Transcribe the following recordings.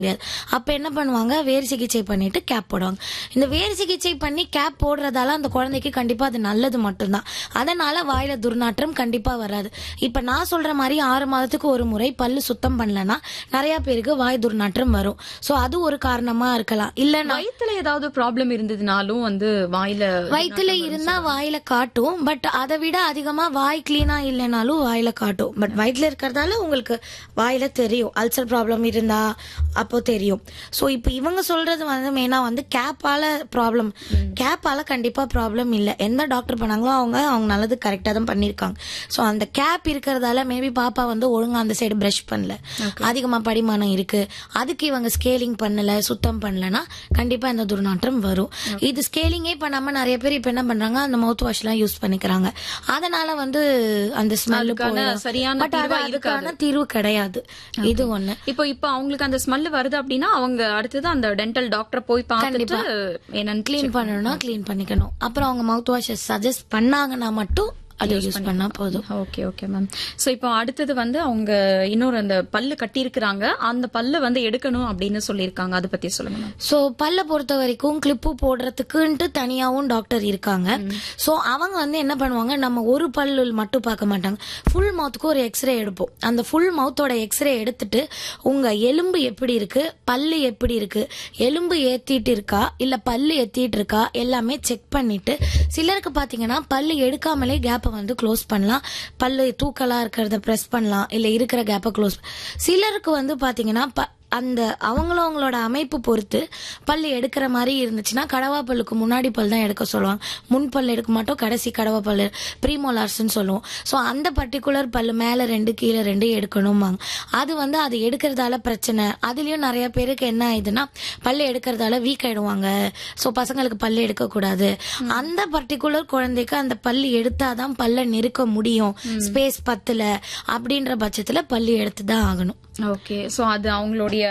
முடியாது அப்ப என்ன பண்ணுவாங்க வேர் சிகிச்சை பண்ணிட்டு கேப் போடுவாங்க இந்த வேர் சிகிச்சை பண்ணி கேப் போடுறதால அந்த குழந்தைக்கு கண்டிப்பா அது நல்லது மட்டும்தான் அதனால வாயில துர்நாற்றம் கண்டிப்பா வராது இப்ப நான் சொல்ற மாதிரி ஆறு மாதத்துக்கு ஒரு முறை பல்லு சுத்தம் பண்ணலன்னா நிறைய பேருக்கு வாய் துர்நாற்றம் வரும் சோ அது ஒரு காரணமா இருக்கலாம் இல்லன்னா வயித்துல ஏதாவது ப்ராப்ளம் இருந்ததுனாலும் வந்து வாயில வயித்துல இருந்தா வாயில காட்டும் பட் அதை விட அதிகமா வாய் கிளீனா இல்லைனாலும் வாயில காட்டும் பட் வயிற்றுல இருக்கிறதால உங்களுக்கு வாயில தெரியும் அல்சர் ப்ராப்ளம் இருந்தா அப்போ தெரியும் சோ இப்போ இவங்க சொல்றது வந்து மெயினா வந்து கேப்பால ப்ராப்ளம் கேப்பால கண்டிப்பா ப்ராப்ளம் இல்ல எந்த டாக்டர் பண்ணாங்களோ அவங்க அவங்க நல்லது கரெக்டா தான் பண்ணிருக்காங்க சோ அந்த கேப் இருக்கிறதால மேபி பாப்பா வந்து ஒழுங்கா அந்த சைடு பிரஷ் பண்ணல அதிகமா படிமானம் இருக்கு அதுக்கு இவங்க ஸ்கேலிங் பண்ணல சுத்தம் பண்ணலனா கண்டிப்பா இந்த துர்நாற்றம் வரும் இது ஸ்கேலிங்கே பண்ணாம நிறைய பேர் இப்ப என்ன பண்றாங்க அந்த மவுத் வாஷ் எல்லாம் யூஸ் பண்ணிக்கிறாங்க அதனால வந்து அந்த ஸ்மெல் அதுக்கான சரியான பட் அது தீர்வா அதுக்கான தீர்வு கிடையாது இது ஒண்ணு இப்போ இப்போ அவங்களுக்கு அந்த ஸ்மெல் வருது அப்படின்னா அவங்க அடுத்தது அந்த டென்டல் டாக்டர் போய் பார்த்துட்டு என்னன்னு க்ளீன் பண்ணணும்னா க்ளீன் பண்ணிக்கணும் அப்புறம் அவங்க மவுத் வாஷ் சஜஸ்ட் பண்ணாங்கன்னா மட்டும் அதை யூஸ் பண்ணா போதும் ஓகே ஓகே மேம் சோ இப்போ அடுத்தது வந்து அவங்க இன்னொரு அந்த பல்லு கட்டியிருக்கிறாங்க அந்த பல்லு வந்து எடுக்கணும் அப்படின்னு சொல்லியிருக்காங்க அதை பத்தி சொல்லுங்க மேம் சோ பல்ல பொறுத்த வரைக்கும் கிளிப்பு போடுறதுக்குன்ட்டு தனியாவும் டாக்டர் இருக்காங்க சோ அவங்க வந்து என்ன பண்ணுவாங்க நம்ம ஒரு பல்லு மட்டும் பார்க்க மாட்டாங்க ஃபுல் மவுத்துக்கு ஒரு எக்ஸ்ரே எடுப்போம் அந்த ஃபுல் மவுத்தோட எக்ஸ்ரே எடுத்துட்டு உங்க எலும்பு எப்படி இருக்கு பல்லு எப்படி இருக்கு எலும்பு ஏத்திட்டு இருக்கா இல்ல பல்லு ஏத்திட்டு இருக்கா எல்லாமே செக் பண்ணிட்டு சிலருக்கு பாத்தீங்கன்னா பல்லு எடுக்காமலே கேப்பை வந்து க்ளோஸ் பண்ணலாம் பல்லு தூக்கலா இருக்கிறத பிரஸ் பண்ணலாம் இல்ல இருக்கிற கேப்பை க்ளோஸ் சிலருக்கு வந்து பாத்தீங்கன்னா ப- அந்த அவங்களவங்களோட அமைப்பு பொறுத்து பல் எடுக்கிற மாதிரி இருந்துச்சுன்னா கடவா பல்லுக்கு முன்னாடி பல் தான் எடுக்க சொல்லுவாங்க முன் பல் எடுக்க மாட்டோம் கடைசி கடவா பல் ப்ரீமோலார்ஸ்னு சொல்லுவோம் ஸோ அந்த பர்டிகுலர் பல்லு மேலே ரெண்டு கீழே ரெண்டு எடுக்கணுமாங்க அது வந்து அது எடுக்கிறதால பிரச்சனை அதுலயும் நிறைய பேருக்கு என்ன ஆயிடுதுன்னா பல்லு எடுக்கிறதால வீக் ஆயிடுவாங்க ஸோ பசங்களுக்கு பல்லு எடுக்கக்கூடாது அந்த பர்டிகுலர் குழந்தைக்கு அந்த பல்லு எடுத்தாதான் பல்ல நெருக்க முடியும் ஸ்பேஸ் பத்துல அப்படின்ற பட்சத்துல பல்லு எடுத்து தான் ஆகணும் ஓகே சோ அது அவங்களுடைய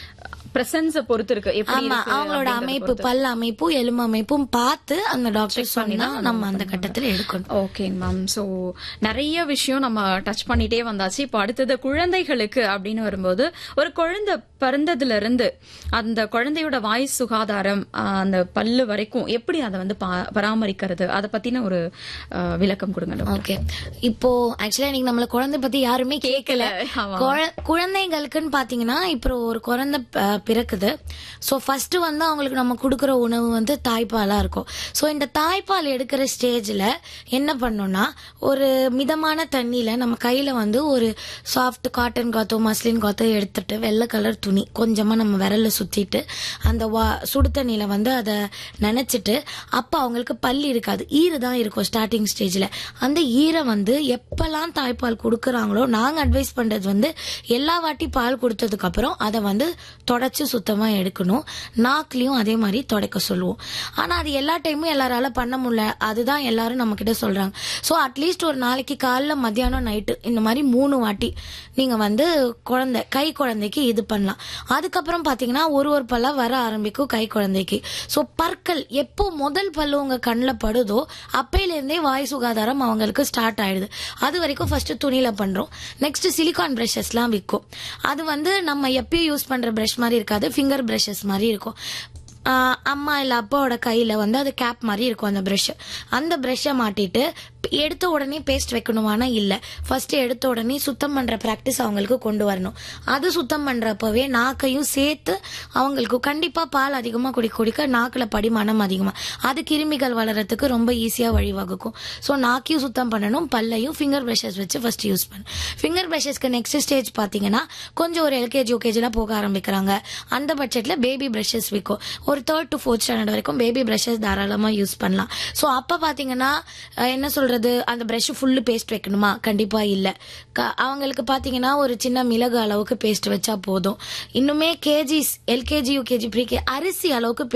பிரசன்ஸ பொறுத்து இருக்கு எப்படி ஆமா இருக்கு அவங்களோட அப்படிங்கறத அமைப்பு பல் அமைப்பும் எலும்பு அமைப்பும் பார்த்து அந்த டாக்டர் சொன்னா நம்ம அந்த கட்டத்துல எடுக்கணும் ஓகேங்க மேம் சோ நிறைய விஷயம் நம்ம டச் பண்ணிட்டே வந்தாச்சு இப்போ அடுத்தது குழந்தைகளுக்கு அப்படின்னு வரும்போது ஒரு குழந்தை பிறந்ததுல இருந்து அந்த குழந்தையோட வாய் சுகாதாரம் ஆஹ், அந்த பல்லு வரைக்கும் எப்படி அதை வந்து பா- பராமரிக்கிறது அதை பத்தின ஒரு ஆஹ், விளக்கம் கொடுங்க டாக்டர். ஓகே இப்போ ஆக்சுவலா இன்னைக்கு நம்மள குழந்தை பத்தி யாருமே கேட்கல ஆமா. குழ- குழந்தைங்களுக்குன்னு பாத்தீங்கன்னா இப்போ ஒரு குழந்தை ப- பிறக்குது சோ ஃபர்ஸ்ட் வந்து அவங்களுக்கு நம்ம கொடுக்குற உணவு வந்து தாய்ப்பாலா இருக்கும் சோ இந்த தாய்ப்பால் எடுக்கிற ஸ்டேஜ்ல என்ன பண்ணோம்னா ஒரு மிதமான தண்ணியில நம்ம கையில வந்து ஒரு சாஃப்ட் காட்டன் காத்தோ மஸ்லின் காத்தோ எடுத்துட்டு வெள்ளை கலர் துணி கொஞ்சமா நம்ம விரல்ல சுத்திட்டு அந்த வா- சுடு தண்ணியில வந்து அதை நினைச்சிட்டு அப்ப அவங்களுக்கு பல் இருக்காது ஈறு தான் இருக்கும் ஸ்டார்டிங் ஸ்டேஜ்ல அந்த ஈரை வந்து எப்பெல்லாம் தாய்ப்பால் கொடுக்கறாங்களோ நாங்க அட்வைஸ் பண்றது வந்து எல்லா வாட்டி பால் கொடுத்ததுக்கு அப்புறம் அதை வந்து தொடச்சு சுத்தமா எடுக்கணும் நாக்குலயும் அதே மாதிரி துடைக்க சொல்லுவோம் ஆனா அது எல்லா டைமும் எல்லாரால பண்ண முடியல அதுதான் எல்லாரும் நம்ம கிட்ட சொல்றாங்க சோ அட்லீஸ்ட் ஒரு நாளைக்கு காலைல மத்தியானம் நைட்டு இந்த மாதிரி மூணு வாட்டி நீங்க வந்து குழந்தை கை குழந்தைக்கு இது பண்ணலாம் அதுக்கப்புறம் பாத்தீங்கன்னா ஒரு ஒரு பல்லா வர ஆரம்பிக்கும் கை குழந்தைக்கு சோ பற்கள் எப்போ முதல் பல்லு உங்க கண்ணில் படுதோ அப்பையில இருந்தே வாய் சுகாதாரம் அவங்களுக்கு ஸ்டார்ட் ஆயிடுது அது வரைக்கும் ஃபர்ஸ்ட் துணியில பண்றோம் நெக்ஸ்ட் சிலிகான் பிரஷஸ்லாம் விற்கும் அது வந்து நம்ம எப்பயும் யூஸ் பண்ற பிரஷ் மாதிரி இருக்காது ஃபிங்கர் பிரஷஸ் மாதிரி இருக்கும் ஆஹ் அம்மா இல்ல அப்பாவோட கையில வந்து அது கேப் மாதிரி இருக்கும் அந்த பிரஷ் அந்த பிரஷ்ஷை மாட்டிட்டு எடுத்த உடனே பேஸ்ட் வைக்கணுமானா இல்ல ஃபர்ஸ்ட் எடுத்த உடனே சுத்தம் பண்ற பிராக்டிஸ் அவங்களுக்கு கொண்டு வரணும் அது சுத்தம் பண்றப்பவே நாக்கையும் சேர்த்து அவங்களுக்கு கண்டிப்பா பால் அதிகமா குடிக்க குடிக்க நாக்குல படிமானம் அதிகமா அது கிருமிகள் வளர்றதுக்கு ரொம்ப ஈஸியா வழிவகுக்கும் ஸோ நாக்கையும் சுத்தம் பண்ணணும் பல்லையும் ஃபிங்கர் பிரஷஸ் வச்சு ஃபர்ஸ்ட் யூஸ் பண்ணணும் ஃபிங்கர் பிரஷஸ்க்கு நெக்ஸ்ட் ஸ்டேஜ் பாத்தீங்கன்னா கொஞ்சம் ஒரு எல்கேஜி யூகேஜிலாம் போக ஆரம்பிக்கிறாங்க அந்த பட்சத்துல பேபி பிரஷஸ் விற்கும் ஒரு தேர்ட் டு ஃபோர்த் ஸ்டாண்டர்ட் வரைக்கும் பேபி பிரஷஸ் தாராளமா யூஸ் பண்ணலாம் ஸோ அப்ப பாத்தீங்கன்னா அஹ், என்ன சொல்றது அந்த பிரஷ் ஃபுல்லு பேஸ்ட் வைக்கணுமா கண்டிப்பா இல்ல க- அவங்களுக்கு பாத்தீங்கன்னா ஒரு சின்ன மிளகு அளவுக்கு பேஸ்ட் வச்சா போதும் இன்னுமே கேஜிஸ் எல்கேஜி யூகேஜி ப்ரீகே அரிசி அளவுக்கு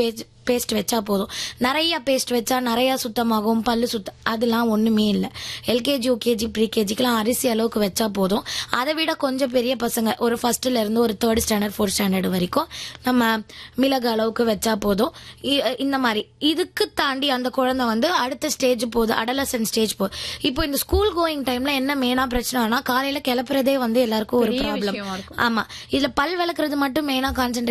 பேஸ்ட் வச்சா போதும் நிறைய பேஸ்ட் வச்சா நிறைய சுத்தமாகும் பல்லு சுத்த அதெல்லாம் ஒண்ணுமே இல்லை எல்கேஜி யூகேஜி ப்ரீகேஜிக்கெல்லாம் அரிசி அளவுக்கு வச்சா போதும் அதை விட கொஞ்சம் பெரிய பசங்க ஒரு ஃபர்ஸ்ட்ல இருந்து ஒரு தேர்ட் ஸ்டாண்டர்ட் ஃபோர்த் ஸ்டாண்டர்ட் வரைக்கும் நம்ம மிளகு அளவுக்கு வச்சா போதும் இ- இந்த மாதிரி இதுக்கு தாண்டி அந்த குழந்தை வந்து அடுத்த ஸ்டேஜ் போகுது அடலசன் ஸ்டேஜ் போகுது இப்போ இந்த ஸ்கூல் கோயிங் டைம்ல என்ன மெயினா பிரச்சனைனா காலையில கிளப்புறதே வந்து எல்லாருக்கும் ஒரு பெரிய ப்ராப்ளம் விஷயமா இருக்கும். ஆமா இதுல பல் விளக்குறது மட்டும் மெயினா கான்சென்ட்ரேட்